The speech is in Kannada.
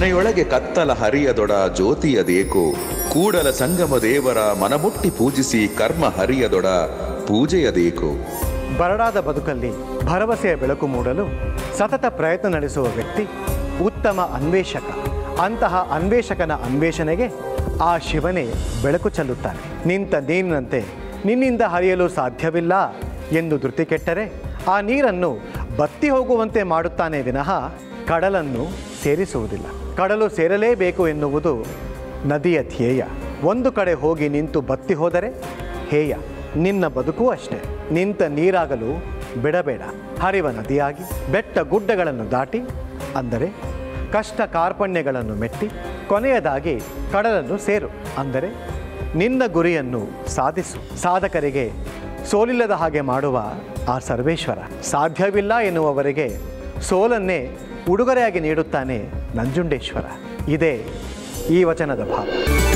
ಮನೆಯೊಳಗೆ ಕತ್ತಲ ಹರಿಯದೊಡ ಜ್ಯೋತಿಯದೇಕೋ ಕೂಡಲ ಸಂಗಮ ದೇವರ ಮನಮುಟ್ಟಿ ಪೂಜಿಸಿ ಕರ್ಮ ಹರಿಯದೊಡ ಪೂಜೆಯದೇಕೋ ಬರಡಾದ ಬದುಕಲ್ಲಿ ಭರವಸೆಯ ಬೆಳಕು ಮೂಡಲು ಸತತ ಪ್ರಯತ್ನ ನಡೆಸುವ ವ್ಯಕ್ತಿ ಉತ್ತಮ ಅನ್ವೇಷಕ ಅಂತಹ ಅನ್ವೇಷಕನ ಅನ್ವೇಷಣೆಗೆ ಆ ಶಿವನೇ ಬೆಳಕು ಚೆಲ್ಲುತ್ತಾನೆ ನಿಂತ ನೀರಿನಂತೆ ನಿನ್ನಿಂದ ಹರಿಯಲು ಸಾಧ್ಯವಿಲ್ಲ ಎಂದು ಧೃತಿ ಕೆಟ್ಟರೆ ಆ ನೀರನ್ನು ಬತ್ತಿ ಹೋಗುವಂತೆ ಮಾಡುತ್ತಾನೆ ವಿನಃ ಕಡಲನ್ನು ಸೇರಿಸುವುದಿಲ್ಲ ಕಡಲು ಸೇರಲೇಬೇಕು ಎನ್ನುವುದು ನದಿಯ ಧ್ಯೇಯ ಒಂದು ಕಡೆ ಹೋಗಿ ನಿಂತು ಬತ್ತಿ ಹೋದರೆ ಹೇಯ ನಿನ್ನ ಬದುಕು ಅಷ್ಟೇ ನಿಂತ ನೀರಾಗಲು ಬಿಡಬೇಡ ಹರಿವ ನದಿಯಾಗಿ ಬೆಟ್ಟ ಗುಡ್ಡಗಳನ್ನು ದಾಟಿ ಅಂದರೆ ಕಷ್ಟ ಕಾರ್ಪಣ್ಯಗಳನ್ನು ಮೆಟ್ಟಿ ಕೊನೆಯದಾಗಿ ಕಡಲನ್ನು ಸೇರು ಅಂದರೆ ನಿನ್ನ ಗುರಿಯನ್ನು ಸಾಧಿಸು ಸಾಧಕರಿಗೆ ಸೋಲಿಲ್ಲದ ಹಾಗೆ ಮಾಡುವ ಆ ಸರ್ವೇಶ್ವರ ಸಾಧ್ಯವಿಲ್ಲ ಎನ್ನುವವರಿಗೆ ಸೋಲನ್ನೇ ಉಡುಗೊರೆಯಾಗಿ ನೀಡುತ್ತಾನೆ ನಂಜುಂಡೇಶ್ವರ ಇದೇ ಈ ವಚನದ ಭಾವ